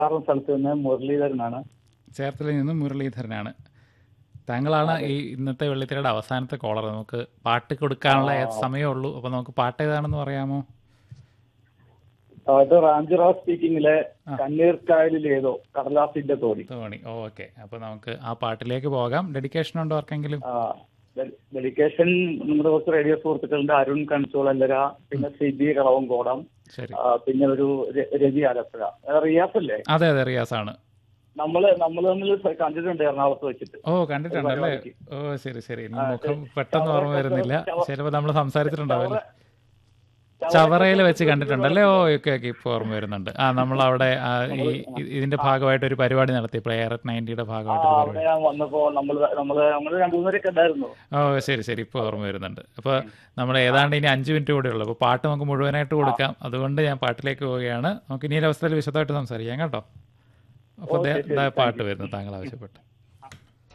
ആറും സ്ഥലത്ത് നിന്ന് മുരളീധരനാണ് ചേർത്തലയിൽ നിന്നും മുരളീധരനാണ് താങ്കളാണ് ഈ ഇന്നത്തെ വെള്ളിത്തിരയുടെ അവസാനത്തെ കോളർ നമുക്ക് പാട്ട് കൊടുക്കാനുള്ള ഏത് സമയമേ ഉള്ളൂ അപ്പൊ നമുക്ക് പാട്ട് ഏതാണെന്ന് പറയാമോ അത് റാഞ്ചിറാവ് സ്പീക്കിങ്ങിലെ കണ്ണീർക്കായലിൽ ഏതോ കടലാസിന്റെ തോണി തോണി ഓക്കെ അപ്പൊ നമുക്ക് ആ പാട്ടിലേക്ക് പോകാം ഡെഡിക്കേഷൻ ഉണ്ടോ ആർക്കെങ്കിലും ആ, ഡെ- ഡെഡിക്കേഷൻ നമ്മുടെ കുറച്ച് റേഡിയോ സുഹൃത്തുക്കളുണ്ട് അരുൺ കൺസോളല്ലര പിന്നെ സിബി കളവങ്കോടം ശരി ആ, പിന്നെ ഒരു ര- രവി ആലപ്പുഴ ആ, റിയാസ് അല്ലേ അതെ അതെ റിയാസാണ് നമ്മള് നമ്മൾ തമ്മിൽ കണ്ടിട്ടുണ്ട് എറണാകുളത്ത് വെച്ചിട്ട് ഓ കണ്ടിട്ടുണ്ടല്ലേ ഓ ശരി ശരി ഇനി മുഖം പെട്ടെന്ന് ഓർമ്മ വരുന്നില്ല ചിലപ്പോ നമ്മൾ സംസാരിച്ചിട്ടുണ്ടാവല്ലേ ചവറയിൽ വെച്ച് കണ്ടിട്ടുണ്ടല്ലേ ഓ ഓക്കെ ഓക്കെ ഇപ്പൊ ഓർമ്മ വരുന്നുണ്ട് ആ നമ്മൾ അവിടെ ആ, ഈ ഇ- ഇതിന്റെ ഭാഗമായിട്ട് ഒരു പരിപാടി നടത്തി പ്ലെയർ അറ്റ് നയൻറ്റിയുടെ ആ, ഭാഗമായിട്ട് ഒരു പരിപാടി അവിടെ ഞാൻ വന്നപ്പോ നമ്മള് നമ്മള് നമ്മള് രണ്ടു മൂന്നരൊക്കെ ഉണ്ടായിരുന്നു ഓ ശരി ശരി ഇപ്പോൾ ഓർമ്മ വരുന്നുണ്ട് അപ്പോൾ നമ്മൾ ഏതാണ്ട് ഇനി അഞ്ച് മിനിറ്റ് കൂടെ ഉള്ളൂ അപ്പോൾ പാട്ട് നമുക്ക് മുഴുവനായിട്ട് കൊടുക്കാം അതുകൊണ്ട് ഞാൻ പാട്ടിലേക്ക് പോവുകയാണ് നമുക്ക് ഇനി ഒരു അവസരത്തിൽ വിശദമായിട്ട് സംസാരിക്കാം കേട്ടോ അപ്പോൾ പാട്ട് വരുന്നു താങ്കൾ ആവശ്യപ്പെട്ട്